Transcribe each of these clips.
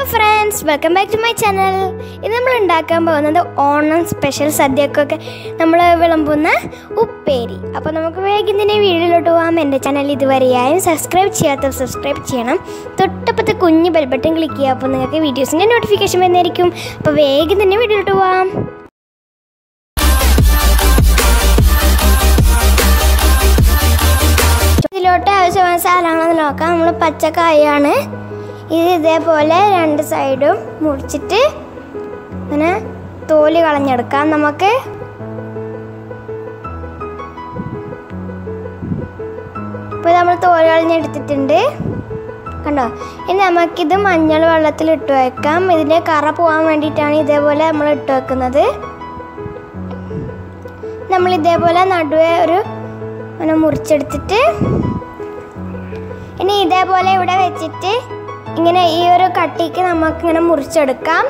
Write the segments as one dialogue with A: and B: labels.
A: friends welcome back to my channel ഇത് നമ്മൾ ഉണ്ടാക്കാൻ പോകുന്നത് ഓണം സ്പെഷ്യൽ സദ്യക്കൊക്കെ നമ്മൾ വിളമ്പുന്ന ഉപ്പേരി അപ്പോൾ നമുക്ക് വേഗം തന്നെ വീഡിയോയിലോട്ട് പോകാം എൻ്റെ ചാനൽ ഇതുവരെയായും സബ്സ്ക്രൈബ് ചെയ്യാത്ത സബ്സ്ക്രൈബ് ചെയ്യണം തൊട്ടപ്പത്തെ കുഞ്ഞ് ബെൽ ബട്ടൺ ക്ലിക്ക് ചെയ്യുക അപ്പോൾ നിങ്ങൾക്ക് വീഡിയോസിൻ്റെ നോട്ടിഫിക്കേഷൻ വരുന്നതായിരിക്കും അപ്പോൾ വേഗം തന്നെ വീഡിയോയിലോട്ട് പോകാം ഇതിലോട്ട് ആവശ്യമായ സാധനങ്ങളെന്ന് നോക്കാം നമ്മൾ പച്ചക്കായാണ് ഇത് ഇതേപോലെ രണ്ട് സൈഡും മുറിച്ചിട്ട് ഇങ്ങനെ തോല് കളഞ്ഞെടുക്കാം നമുക്ക് ഇപ്പോൾ നമ്മൾ തോല് കളഞ്ഞെടുത്തിട്ടുണ്ട് കണ്ടോ ഇനി നമുക്കിത് മഞ്ഞൾ വെള്ളത്തിൽ ഇട്ട് വെക്കാം ഇതിൻ്റെ കറ പോകാൻ വേണ്ടിയിട്ടാണ് ഇതേപോലെ നമ്മൾ ഇട്ട് വെക്കുന്നത് നമ്മൾ ഇതേപോലെ നടുവേ ഒരു അങ്ങനെ മുറിച്ചെടുത്തിട്ട് ഇനി ഇതേപോലെ ഇവിടെ വെച്ചിട്ട് ഇങ്ങനെ ഈ ഒരു കട്ടിക്ക് നമുക്ക് ഇങ്ങനെ മുറിച്ചെടുക്കാം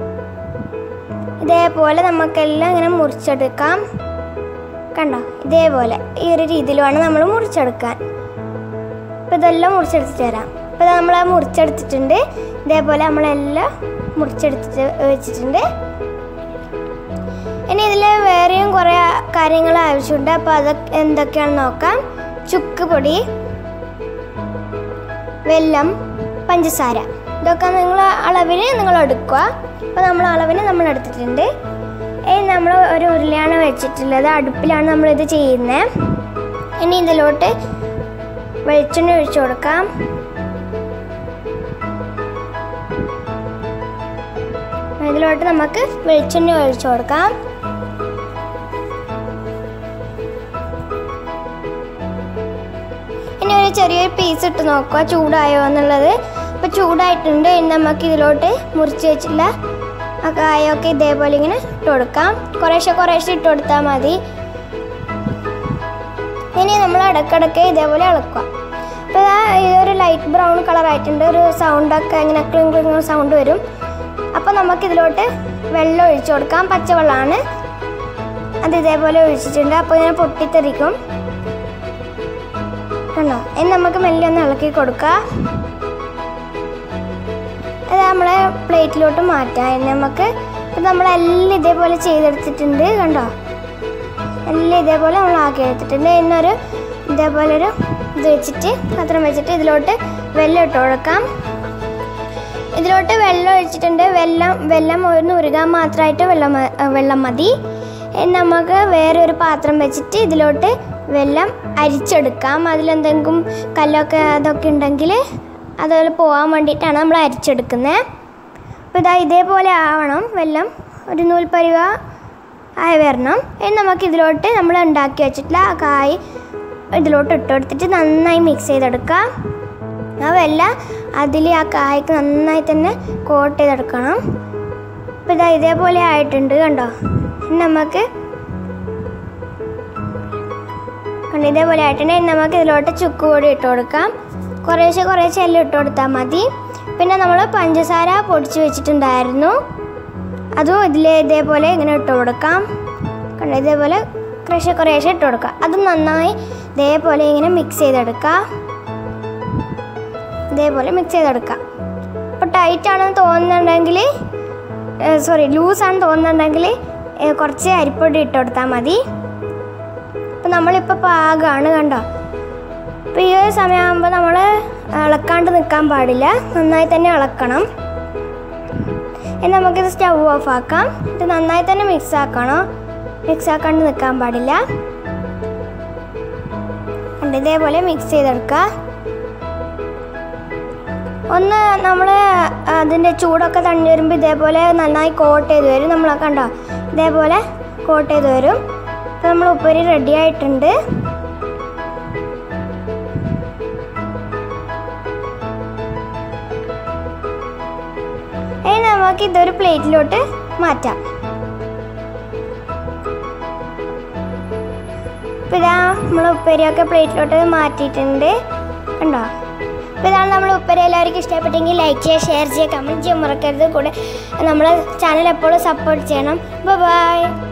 A: ഇതേപോലെ നമുക്കെല്ലാം ഇങ്ങനെ മുറിച്ചെടുക്കാം കണ്ടോ ഇതേപോലെ ഈ ഒരു രീതിയിൽ വേണം നമ്മൾ മുറിച്ചെടുക്കാൻ അപ്പോൾ ഇതെല്ലാം മുറിച്ചെടുത്തിട്ട് തരാം അപ്പോൾ ഇത് നമ്മൾ മുറിച്ചെടുത്തിട്ടുണ്ട് ഇതേപോലെ നമ്മളെല്ലാം മുറിച്ചെടുത്തിട്ട് വെച്ചിട്ടുണ്ട് ഇനി ഇതിൽ വേറെയും കുറേ കാര്യങ്ങൾ ആവശ്യമുണ്ട് അപ്പോൾ അതൊക്കെ എന്തൊക്കെയാണെന്ന് നോക്കാം ചുക്ക് പൊടി വെല്ലം പഞ്ചസാര ഇതൊക്കെ നിങ്ങൾ അളവിന് നിങ്ങൾ എടുക്കുക അപ്പോൾ നമ്മൾ അളവിന് നമ്മൾ എടുത്തിട്ടുണ്ട് ഇനി നമ്മൾ ഒരു ഉരുളയാണ് വെച്ചിട്ടുള്ളത് അടുപ്പിലാണ് നമ്മളിത് ചെയ്യുന്നത് ഇനി ഇതിലോട്ട് വെളിച്ചെണ്ണ ഒഴിച്ചു കൊടുക്കാം ഇതിലോട്ട് നമുക്ക് വെളിച്ചെണ്ണ ഒഴിച്ചു കൊടുക്കാം ഇനി ഒരു ചെറിയൊരു പീസ് ഇട്ട് നോക്കുക ചൂടായോ എന്നുള്ളത് അപ്പോൾ ചൂടായിട്ടുണ്ട് ഇനി നമുക്ക് ഇതിലോട്ട് മുറിച്ച് വെച്ചില്ല ആ കായൊക്കെ ഇതേപോലെ ഇങ്ങനെ ഇട്ട് കൊടുക്കാം കുറേശ്ശെ കുറേശ്ശെ ഇട്ട് കൊടുത്താൽ മതി ഇനി നമ്മൾ ഇടയ്ക്കിടയ്ക്ക് ഇതേപോലെ ഇളക്കുക അപ്പോൾ ഇതൊരു ലൈറ്റ് ബ്രൗൺ കളർ ആയിട്ടുണ്ട് ഒരു സൗണ്ടൊക്കെ ഇങ്ങനെ ക്ലിങ് ക്ലിങ് സൗണ്ട് വരും അപ്പോൾ നമുക്ക് ഇതിലോട്ട് വെള്ളം ഒഴിച്ചു കൊടുക്കാം പച്ചവെള്ളമാണ് അത് ഇതേപോലെ ഒഴിച്ചിട്ടുണ്ട് അപ്പോൾ ഇങ്ങനെ പൊട്ടിത്തെറിക്കും കണ്ടോ ഇനി നമുക്ക് മെല്ലെ ഒന്ന് ഇളക്കി കൊടുക്കുക അത് നമ്മളെ പ്ലേറ്റിലോട്ട് മാറ്റാം ഇനി നമുക്ക് ഇത് നമ്മളെല്ലാം ഇതേപോലെ ചെയ്തെടുത്തിട്ടുണ്ട് കണ്ടോ എല്ലാം ഇതേപോലെ നമ്മൾ ആക്കി എടുത്തിട്ടുണ്ട് ഇന്നൊരു ഇതേപോലെ ഒരു ഇത് വെച്ചിട്ട് പാത്രം വെച്ചിട്ട് ഇതിലോട്ട് വെള്ളം ഇട്ട് കൊടുക്കാം ഇതിലോട്ട് വെള്ളം ഒഴിച്ചിട്ടുണ്ട് വെള്ളം വെള്ളം ഒന്ന് ഉരുകാൻ മാത്രമായിട്ട് വെള്ളം മ- വെള്ളം മതി ഇനി നമുക്ക് വേറെ ഒരു പാത്രം വെച്ചിട്ട് ഇതിലോട്ട് വെള്ളം അരിച്ചെടുക്കാം അതിലെന്തെങ്കിലും കല്ലൊക്കെ അതൊക്കെ ഉണ്ടെങ്കിൽ അതുപോലെ പോകാൻ വേണ്ടിയിട്ടാണ് നമ്മൾ അരിച്ചെടുക്കുന്നത് അപ്പോൾ ഇതാ ഇതേപോലെ ആവണം വെള്ളം ഒരു നൂൽപ്പരുവ ആയി വരണം ഇനി നമുക്ക് ഇതിലോട്ട് നമ്മൾ ഉണ്ടാക്കി വെച്ചിട്ടുള്ള ആ കായ് ഇതിലോട്ട് ഇട്ട് കൊടുത്തിട്ട് നന്നായി മിക്സ് ചെയ്തെടുക്കാം ആ വെള്ളം അതിൽ ആ കായ്ക്ക് നന്നായി തന്നെ കോട്ട് ചെയ്തെടുക്കണം അപ്പോൾ ഇതാ ഇതേപോലെ ആയിട്ടുണ്ട് കണ്ടോ ഇനി നമുക്ക് കണ്ടോ ഇതേപോലെ ആയിട്ടുണ്ട് ഇനി നമുക്ക് ഇതിലോട്ട് ചുക്ക് പൊടി ഇട്ട് കൊടുക്കാം കുറേശ്ശെ കുറേശ്ശെ എല്ലാം ഇട്ട് കൊടുത്താൽ മതി പിന്നെ നമ്മൾ പഞ്ചസാര പൊടിച്ച് വെച്ചിട്ടുണ്ടായിരുന്നു അതും ഇതിൽ ഇതേപോലെ ഇങ്ങനെ ഇട്ട് കൊടുക്കാം കണ്ടോ ഇതേപോലെ കുറേശ്ശെ കുറേശ്ശെ ഇട്ട് കൊടുക്കാം അതും നന്നായി ഇതേപോലെ ഇങ്ങനെ മിക്സ് ചെയ്തെടുക്കാം ഇതേപോലെ മിക്സ് ചെയ്തെടുക്കാം അപ്പോൾ ടൈറ്റ് ആണെന്ന് തോന്നുന്നുണ്ടെങ്കിൽ സോറി ലൂസാണെന്ന് തോന്നുന്നുണ്ടെങ്കിൽ ഏ, കുറച്ച് അരിപ്പൊടി ഇട്ട് കൊടുത്താൽ മതി അപ്പോൾ നമ്മളിപ്പോൾ പാകമാണ് കണ്ടോ അപ്പോൾ ഈ ഒരു സമയമാകുമ്പോൾ നമ്മൾ ഇളക്കാണ്ട് നിൽക്കാൻ പാടില്ല നന്നായി തന്നെ ഇളക്കണം ഇനി നമുക്കിത് സ്റ്റവ് ഓഫ് ആക്കാം ഇത് നന്നായി തന്നെ മിക്സ് ആക്കണം മിക്സ് ആക്കാണ്ട് നിൽക്കാൻ പാടില്ല കണ്ടോ, ഇതേപോലെ മിക്സ് ചെയ്തെടുക്കുക ഒന്ന് നമ്മൾ അതിൻ്റെ ചൂടൊക്കെ തണ്ണി വരുമ്പോൾ ഇതേപോലെ നന്നായി കോട്ട് ചെയ്ത് വരും നമ്മൾ കണ്ടോ ഇതേപോലെ കോട്ട് ചെയ്ത് വരും അപ്പോൾ നമ്മൾ ഉപ്പേരി റെഡി ആയിട്ടുണ്ട് ഇനി നമുക്ക് ഇതൊരു പ്ലേറ്റിലോട്ട് മാറ്റാം ഇപ്പം ഇതാ നമ്മൾ ഉപ്പേരിയൊക്കെ പ്ലേറ്റിലോട്ട് മാറ്റിയിട്ടുണ്ട് കണ്ടോ അപ്പോൾ ഇതാണ് നമ്മൾ ഉപ്പേരി എല്ലാവർക്കും ഇഷ്ടപ്പെട്ടെങ്കിൽ ലൈക്ക് ചെയ്യുക ഷെയർ ചെയ്യുക കമൻറ്റ് ചെയ്യാൻ മറക്കരുത് കൂടെ നമ്മളെ ചാനൽ എപ്പോഴും സപ്പോർട്ട് ചെയ്യണം ബൈ